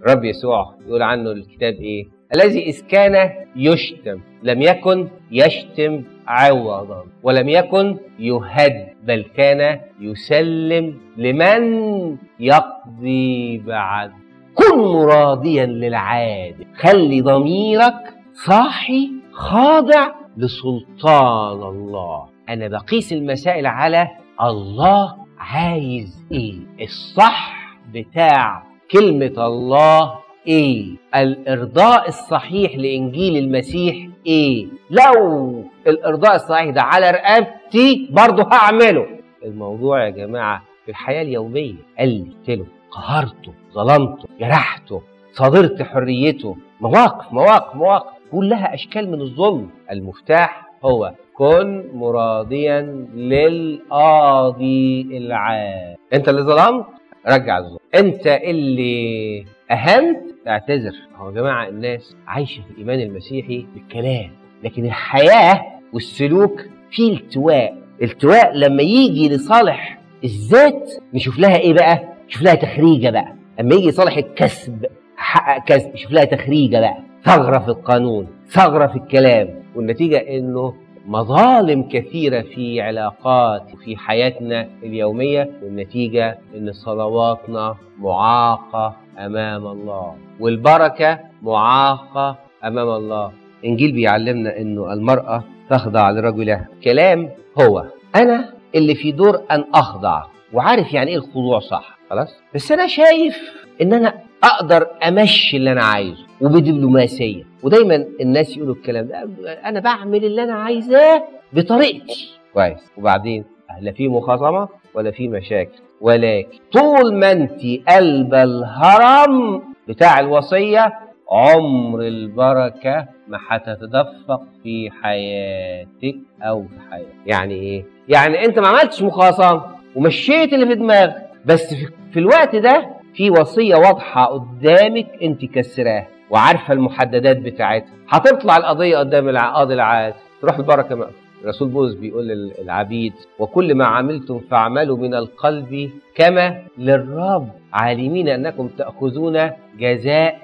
رب يسوع يقول عنه الكتاب ايه الذي إذ كان يشتم لم يكن يشتم عوضا ولم يكن يهد بل كان يسلم لمن يقضي بعد كن مراديا للعادل خلي ضميرك صاحي خاضع لسلطان الله انا بقيس المسائل على الله عايز ايه الصح بتاع كلمة الله ايه الارضاء الصحيح لانجيل المسيح ايه لو الارضاء الصحيح ده على رقبتي برضه هعمله الموضوع يا جماعة في الحياة اليومية قلت له قهرته ظلمته جرحته صادرت حريته مواقف مواقف مواقف كلها اشكال من الظلم المفتاح هو كن مراديا للقاضي العام انت اللي ظلمت رجع الظلم انت اللي اهنت اعتذر هو يا جماعه الناس عايشه في الايمان المسيحي بالكلام لكن الحياه والسلوك فيه التواء التواء لما يجي لصالح الذات نشوف لها ايه بقى نشوف لها تخريجه بقى لما يجي صالح الكسب حقق كسب نشوف لها تخريجه بقى ثغره في القانون ثغره في الكلام والنتيجه انه مظالم كثيرة في علاقات وفي حياتنا اليومية والنتيجة إن صلواتنا معاقة أمام الله والبركة معاقة أمام الله إنجيل بيعلمنا إنه المرأة تخضع لرجلها كلام هو أنا اللي في دور أن أخضع وعارف يعني إيه الخضوع صح خلاص بس أنا شايف إن أنا أقدر أمشي اللي أنا عايزه وبدبلوماسية ودايما الناس يقولوا الكلام ده أنا بعمل اللي أنا عايزاه بطريقتي كويس وبعدين لا في مخاصمة ولا في مشاكل ولكن طول ما انت قلب الهرم بتاع الوصية عمر البركة ما هتتدفق في حياتك أو في حياتك يعني إيه؟ يعني أنت ما عملتش مخاصمة ومشيت اللي في دماغك بس في, في الوقت ده في وصية واضحة قدامك أنت كسراها وعارفة المحددات بتاعتها هتطلع القضية قدام القاضي العادل تروح البركة مقفل رسول بولس بيقول للعبيد وكل ما عملتم فاعملوا من القلب كما للرب عالمين انكم تاخذون جزاء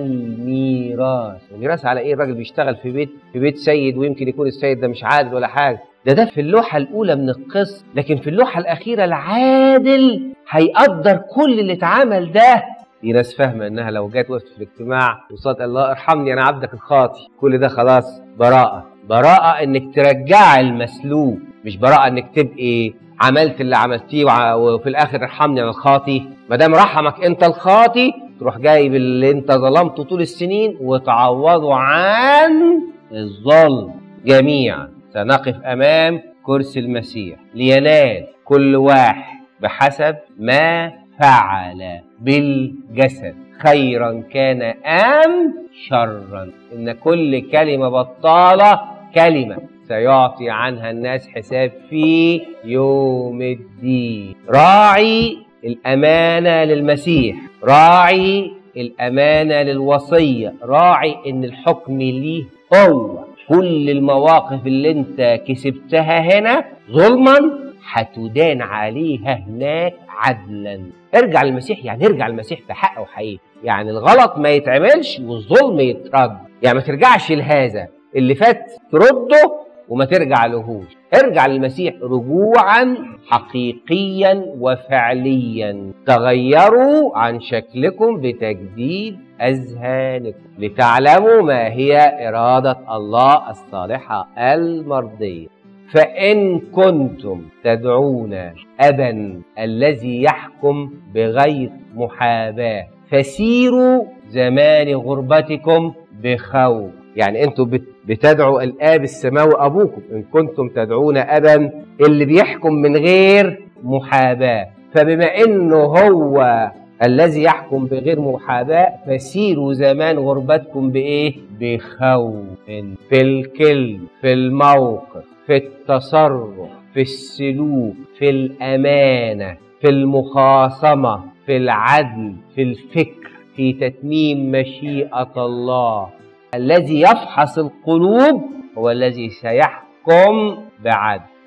الميراث الميراث على ايه الراجل بيشتغل في بيت في بيت سيد ويمكن يكون السيد ده مش عادل ولا حاجه ده ده في اللوحه الاولى من القصه لكن في اللوحه الاخيره العادل هيقدر كل اللي اتعمل ده في ناس فاهمه انها لو جت وقفت في الاجتماع وصلت الله ارحمني انا عبدك الخاطي كل ده خلاص براءه براءه انك ترجعي المسلوب مش براءه انك تبقي عملت اللي عملتيه وفي الاخر ارحمني انا الخاطي ما دام رحمك انت الخاطي تروح جايب اللي انت ظلمته طول السنين وتعوضه عن الظلم جميعا سنقف امام كرسي المسيح لينال كل واحد بحسب ما فعل بالجسد خيرا كان ام شرا ان كل كلمه بطاله كلمه سيعطي عنها الناس حساب في يوم الدين راعي الامانه للمسيح راعي الامانه للوصيه راعي ان الحكم ليه هو كل المواقف اللي انت كسبتها هنا ظلما هتدان عليها هناك عدلا ارجع للمسيح يعني ارجع للمسيح بحق وحقيقي يعني الغلط ما يتعملش والظلم يترد يعني ما ترجعش لهذا اللي فات ترده وما ترجع لهوش ارجع للمسيح رجوعا حقيقيا وفعليا تغيروا عن شكلكم بتجديد اذهانكم لتعلموا ما هي اراده الله الصالحه المرضيه فإن كنتم تدعون أبا الذي يحكم بغير محاباة فسيروا زمان غربتكم بخوف يعني انتوا بتدعوا الاب السماوي ابوكم ان كنتم تدعون ابا اللي بيحكم من غير محاباه فبما انه هو الذي يحكم بغير محاباه فسيروا زمان غربتكم بايه بخوف في الكلم في الموقف في التصرف في السلوك في الامانه في المخاصمه في العدل في الفكر في تتميم مشيئه الله الذي يفحص القلوب هو الذي سيحكم بعدل